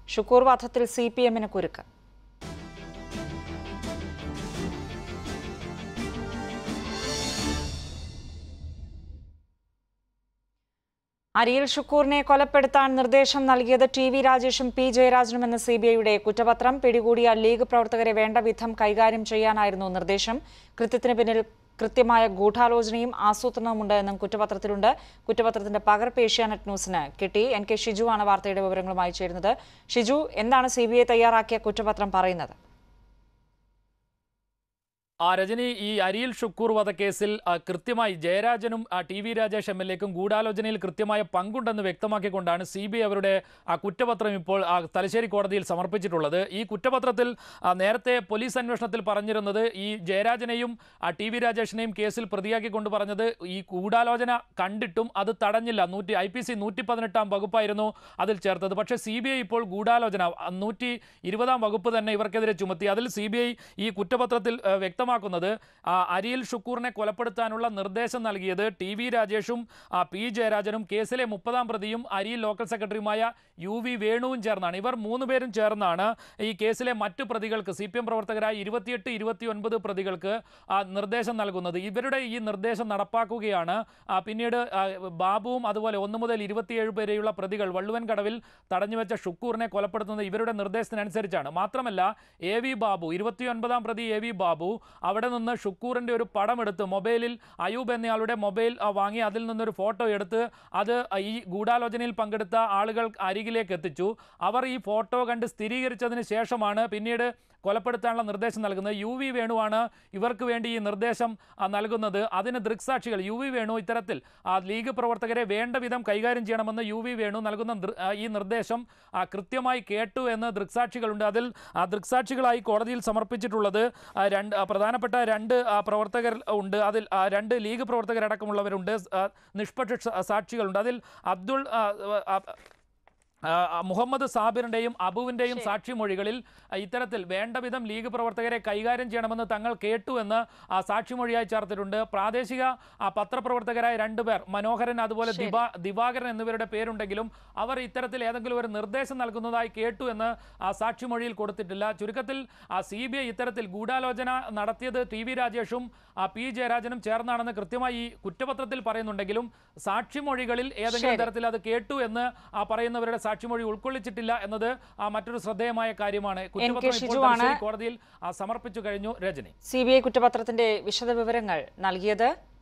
Shukkur വധത്തിൽ C P എമ്മിന് കുരുക്ക് അരിയിൽ ഷുക്കൂറിനെ കൊലപ്പെടുത്താൻ നിർദ്ദേശം നൽകിയത് ടി വി രാജേഷും പി ജയരാജനും എന്ന സി ബി ഐയുടെ കുറ്റപത്രം പിടികൂടിയ ലീഗ് പ്രവർത്തകരെ വേണ്ട വിധം കൈകാര്യം ചെയ്യാനായിരുന്നു നിർദ്ദേശം കൃത്യത്തിന് പിന്നിൽ കൃത്യമായ ഗൂഢാലോചനയും ആസൂത്രണവുമുണ്ട് എന്നും കുറ്റപത്രത്തിലുണ്ട് കുറ്റപത്രത്തിന്റെ പകർപ്പ് ഏഷ്യാനെറ്റ് ന്യൂസിന് കിട്ടി എൻ കെ ഷിജു ആണ് വാർത്തയുടെ വിവരങ്ങളുമായി ചേരുന്നത് ഷിജു എന്താണ് സി ബി ഐ തയ്യാറാക്കിയ കുറ്റപത്രം പറയുന്നത് ആ രജനി ഈ അരിയിൽ ഷുക്കൂർ വധക്കേസിൽ ആ, കൃത്യമായി ജയരാജനും ആ, T V Rajesh M L എക്കും ഗൂഢാലോചനയിൽ കൃത്യമായ പങ്കുണ്ടെന്ന് വ്യക്തമാക്കിക്കൊണ്ടാണ് സി ബി ഐ അവരുടെ ആ കുറ്റപത്രം ഇപ്പോൾ ആ, തലശ്ശേരി കോടതിയിൽ സമർപ്പിച്ചിട്ടുള്ളത് ഈ കുറ്റപത്രത്തിൽ ആ, നേരത്തെ പോലീസ് അന്വേഷണത്തിൽ പറഞ്ഞിരുന്നത് ഈ ജയരാജനെയും ആ, ടി വി രാജേഷിനെയും കേസിൽ പ്രതിയാക്കിക്കൊണ്ട് പറഞ്ഞത് ഈ ഗൂഢാലോചന കണ്ടിട്ടും അത് തടഞ്ഞില്ല നൂറ്റി ഐ പി സി നൂറ്റി പതിനെട്ടാം വകുപ്പായിരുന്നു അതിൽ ചേർത്തത് പക്ഷേ സി ബി ഐ ഇപ്പോൾ ഗൂഢാലോചന ആ, നൂറ്റി ഇരുപതാം വകുപ്പ് തന്നെ ഇവർക്കെതിരെ ചുമത്തി അതിൽ സി ബി ഐ ഈ കുറ്റപത്രത്തിൽ ആ, വ്യക്തമാക്കുന്നത് ആ, അരിയിൽ ഷുക്കൂറിനെ കൊലപ്പെടുത്താനുള്ള നിർദ്ദേശം നൽകിയത് ടി വി രാജേഷും ആ, പി ജയരാജനും കേസിലെ മുപ്പതാം പ്രതിയും അരിയിൽ ലോക്കൽ സെക്രട്ടറിയുമായ യു വി വേണുവും ചേർന്നാണ് ഇവർ മൂന്ന് പേരും ചേർന്നാണ് ഈ കേസിലെ മറ്റു പ്രതികൾക്ക് സി പി എം പ്രവർത്തകരായ ഇരുപത്തിയെട്ട് ഇരുപത്തിയൊൻപത് പ്രതികൾക്ക് ആ, നിർദ്ദേശം നൽകുന്നത് ഇവരുടെ ഈ നിർദ്ദേശം നടപ്പാക്കുകയാണ് ആ, പിന്നീട് ആ, ബാബുവും അതുപോലെ ഒന്ന് മുതൽ ഇരുപത്തിയേഴ് വരെയുള്ള പ്രതികൾ വള്ളുവൻ കടവിൽ തടഞ്ഞുവെച്ച ഷുക്കൂറിനെ കൊലപ്പെടുത്തുന്നത് ഇവരുടെ നിർദ്ദേശത്തിനനുസരിച്ചാണ് മാത്രമല്ല എ വി ബാബു ഇരുപത്തിയൊൻപതാം പ്രതി എ വി ബാബു അവിടെ നിന്ന് ഷുക്കൂറിൻ്റെ ഒരു പടമെടുത്ത് മൊബൈലിൽ അയൂബ് എന്നയാളുടെ മൊബൈൽ ആ, വാങ്ങി അതിൽ നിന്നൊരു ഫോട്ടോ എടുത്ത് അത് ഈ ഗൂഢാലോചനയിൽ പങ്കെടുത്ത ആളുകൾ അരികിലേക്ക് എത്തിച്ചു അവർ ഈ ഫോട്ടോ കണ്ട് സ്ഥിരീകരിച്ചതിന് ശേഷമാണ് പിന്നീട് കൊലപ്പെടുത്താനുള്ള നിർദ്ദേശം നൽകുന്നത് യു വി വേണുവാണ് ഇവർക്ക് വേണ്ടി ഈ നിർദ്ദേശം ആ, നൽകുന്നത് അതിന് ദൃക്സാക്ഷികൾ യു വി വേണു ഇത്തരത്തിൽ ആ ലീഗ് പ്രവർത്തകരെ വേണ്ട വിധം കൈകാര്യം ചെയ്യണമെന്ന് യു വി വേണു നൽകുന്ന ദൃ- ആ, ഈ നിർദ്ദേശം ആ, കൃത്യമായി കേട്ടു എന്ന് ദൃക്സാക്ഷികളുണ്ട് അതിൽ ആ ദൃക്സാക്ഷികളായി കോടതിയിൽ സമർപ്പിച്ചിട്ടുള്ളത് ആ, രണ്ട് ആ, പ്രധാനപ്പെട്ട രണ്ട് ആ, പ്രവർത്തകർ ഉണ്ട് അതിൽ ആ, രണ്ട് ലീഗ് പ്രവർത്തകരടക്കമുള്ളവരുണ്ട് ആ, നിഷ്പക്ഷ സ- സാക്ഷികളുണ്ട് അതിൽ അബ്ദുൾ ആ, ആ, ആ, മുഹമ്മദ് സാബിറിൻ്റെയും അബുവിൻ്റെയും സാക്ഷിമൊഴികളിൽ ആ, ഇത്തരത്തിൽ വേണ്ട വിധം ലീഗ് പ്രവർത്തകരെ കൈകാര്യം ചെയ്യണമെന്ന് തങ്ങൾ കേട്ടു എന്ന് ആ, സാക്ഷിമൊഴിയായി ചേർത്തിട്ടുണ്ട് പ്രാദേശിക ആ, പത്രപ്രവർത്തകരായ രണ്ടുപേർ മനോഹരൻ അതുപോലെ ദിവാ ദിവാകരൻ എന്നിവരുടെ പേരുണ്ടെങ്കിലും അവർ ഇത്തരത്തിൽ ഏതെങ്കിലും ഒരു നിർദ്ദേശം നൽകുന്നതായി കേട്ടു എന്ന് ആ സാക്ഷിമൊഴിയിൽ കൊടുത്തിട്ടില്ല ചുരുക്കത്തിൽ ആ സി ബി ഐ ഇത്തരത്തിൽ ഗൂഢാലോചന നടത്തിയത് ടി വി രാജേഷും ആ, പി ജയരാജനും ചേർന്നാണെന്ന് കൃത്യമായി ഈ കുറ്റപത്രത്തിൽ പറയുന്നുണ്ടെങ്കിലും സാക്ഷിമൊഴികളിൽ ഏതെങ്കിലും ശരി. തരത്തിൽ അത് കേട്ടു എന്ന് ആ പറയുന്നവരുടെ സാക്ഷിമൊഴി ഉൾക്കൊള്ളിച്ചിട്ടില്ല എന്നത് ആ മറ്റൊരു ശ്രദ്ധേയമായ കാര്യമാണ് കുറ്റപത്രം ഇപ്പോൾ ഷിജുവാണ്. തലശ്ശേരി കോടതിയിൽ ആ, സമർപ്പിച്ചു കഴിഞ്ഞു രജനി സി ബി ഐ കുറ്റപത്രത്തിന്റെ വിശദവിവരങ്ങൾ നൽകിയത്